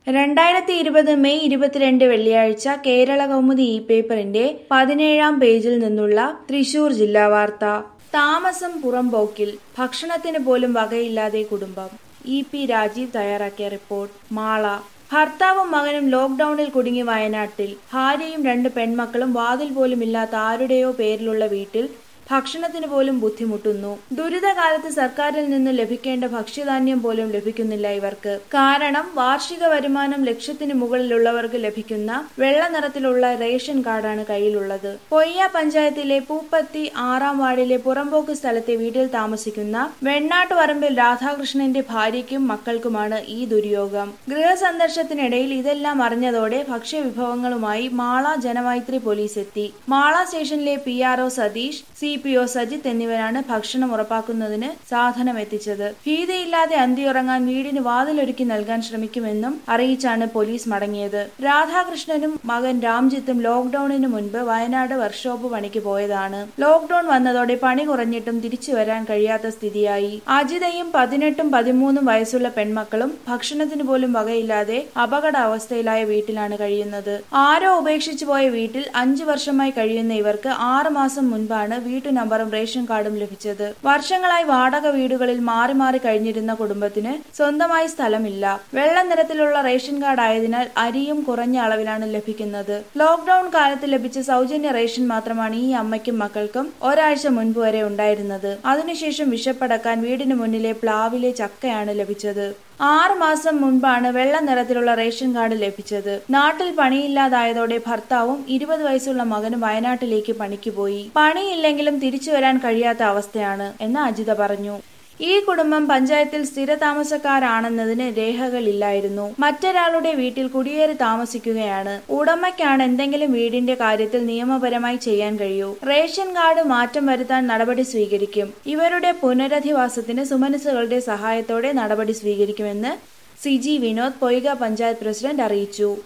രണ്ടായിരത്തി ഇരുപത് മെയ് ഇരുപത്തിരണ്ട് വെള്ളിയാഴ്ച കേരള കൗമുദി ഇ പേപ്പറിന്റെ പതിനേഴാം പേജിൽ നിന്നുള്ള തൃശൂർ ജില്ലാ വാർത്ത താമസം പുറംപോക്കിൽ ഭക്ഷണത്തിന് പോലും വകയില്ലാതെ കുടുംബം ഇ പി രാജീവ് തയ്യാറാക്കിയ റിപ്പോർട്ട് മാള ഭർത്താവും മകനും ലോക്ഡൌണിൽ കുടുങ്ങി വയനാട്ടിൽ ഭാര്യയും രണ്ട് പെൺമക്കളും വാതിൽ പോലും ഇല്ലാത്ത ആരുടെയോ പേരിലുള്ള വീട്ടിൽ ഭക്ഷണത്തിന് പോലും ബുദ്ധിമുട്ടുന്നു ദുരിതകാലത്ത് സർക്കാരിൽ നിന്ന് ലഭിക്കേണ്ട ഭക്ഷ്യധാന്യം പോലും ലഭിക്കുന്നില്ല ഇവർക്ക് കാരണം വാർഷിക വരുമാനം ലക്ഷത്തിന് മുകളിലുള്ളവർക്ക് ലഭിക്കുന്ന വെള്ള നിറത്തിലുള്ള റേഷൻ കാർഡാണ് കയ്യിലുള്ളത് പൊയ്യ പഞ്ചായത്തിലെ പൂപ്പത്തി ആറാം വാർഡിലെ പുറമ്പോക്ക് സ്ഥലത്തെ വീട്ടിൽ താമസിക്കുന്ന വെണ്ണാട്ടുപറമ്പിൽ രാധാകൃഷ്ണന്റെ ഭാര്യയ്ക്കും മക്കൾക്കുമാണ് ഈ ദുര്യോഗം ഗൃഹസന്ദർശനത്തിനിടയിൽ ഇതെല്ലാം അറിഞ്ഞതോടെ ഭക്ഷ്യവിഭവങ്ങളുമായി മാള ജനമൈത്രി പോലീസ് എത്തി മാള സ്റ്റേഷനിലെ P R O Satheesh C P O Sajith എന്നിവരാണ് ഭക്ഷണം ഉറപ്പാക്കുന്നതിന് സാധനം എത്തിച്ചത് ഭീതിയില്ലാതെ അന്തിയുറങ്ങാൻ വീടിന് വാതിലൊരുക്കി നൽകാൻ ശ്രമിക്കുമെന്നും അറിയിച്ചാണ് പോലീസ് മടങ്ങിയത് രാധാകൃഷ്ണനും മകൻ രാംജിത്തും ലോക്ഡൌണിന് മുൻപ് വയനാട് വർക്ക്ഷോപ്പ് പണിക്ക് പോയതാണ് ലോക്ഡൌൺ വന്നതോടെ പണി കുറഞ്ഞിട്ടും തിരിച്ചു വരാൻ കഴിയാത്ത സ്ഥിതിയായി അജിതയും പതിനെട്ടും പതിമൂന്നും വയസ്സുള്ള പെൺമക്കളും ഭക്ഷണത്തിന് പോലും വകയില്ലാതെ അപകടാവസ്ഥയിലായ വീട്ടിലാണ് കഴിയുന്നത് ആരോ ഉപേക്ഷിച്ചു പോയ വീട്ടിൽ അഞ്ചു വർഷമായി കഴിയുന്ന ഇവർക്ക് ആറ് മാസം മുൻപാണ് വീട്ടു നമ്പറും റേഷൻ കാർഡും ലഭിച്ചത് വർഷങ്ങളായി വാടക വീടുകളിൽ മാറി മാറി കഴിഞ്ഞിരുന്ന കുടുംബത്തിന് സ്വന്തമായി സ്ഥലമില്ല വെള്ള നിറത്തിലുള്ള റേഷൻ കാർഡ് ആയതിനാൽ അരിയും കുറഞ്ഞ അളവിലാണ് ലഭിക്കുന്നത് ലോക്ഡൌൺ കാലത്ത് ലഭിച്ച സൗജന്യ റേഷൻ മാത്രമാണ് ഈ അമ്മയ്ക്കും മക്കൾക്കും ഒരാഴ്ച മുൻപ് വരെ ഉണ്ടായിരുന്നത് അതിനുശേഷം വിശപ്പടക്കാൻ വീടിന് മുന്നിലെ പ്ലാവിലെ ചക്കയാണ് ലഭിച്ചത് ആറ് മാസം മുൻപാണ് വെള്ള നിറത്തിലുള്ള റേഷൻ കാർഡ് ലഭിച്ചത് നാട്ടിൽ പണിയില്ലാതായതോടെ ഭർത്താവും ഇരുപത് വയസ്സുള്ള മകനും വയനാട്ടിലേക്ക് പണിക്ക് പോയി പണിയില്ലെങ്കിലും തിരിച്ചു വരാൻ കഴിയാത്ത അവസ്ഥയാണ് എന്ന് അജിത പറഞ്ഞു ഈ കുടുംബം പഞ്ചായത്തിൽ സ്ഥിര താമസക്കാരാണെന്നതിന് രേഖകളില്ലായിരുന്നു മറ്റൊരാളുടെ വീട്ടിൽ കുടിയേറി താമസിക്കുകയാണ് ഉടമയ്ക്കാണ് എന്തെങ്കിലും വീടിന്റെ കാര്യത്തിൽ നിയമപരമായി ചെയ്യാൻ കഴിയൂ റേഷൻ കാർഡ് മാറ്റം വരുത്താൻ നടപടി സ്വീകരിക്കും ഇവരുടെ പുനരധിവാസത്തിന് സുമനസുകളുടെ സഹായത്തോടെ നടപടി സ്വീകരിക്കുമെന്ന് C G Vinod Poyka panchayat president അറിയിച്ചു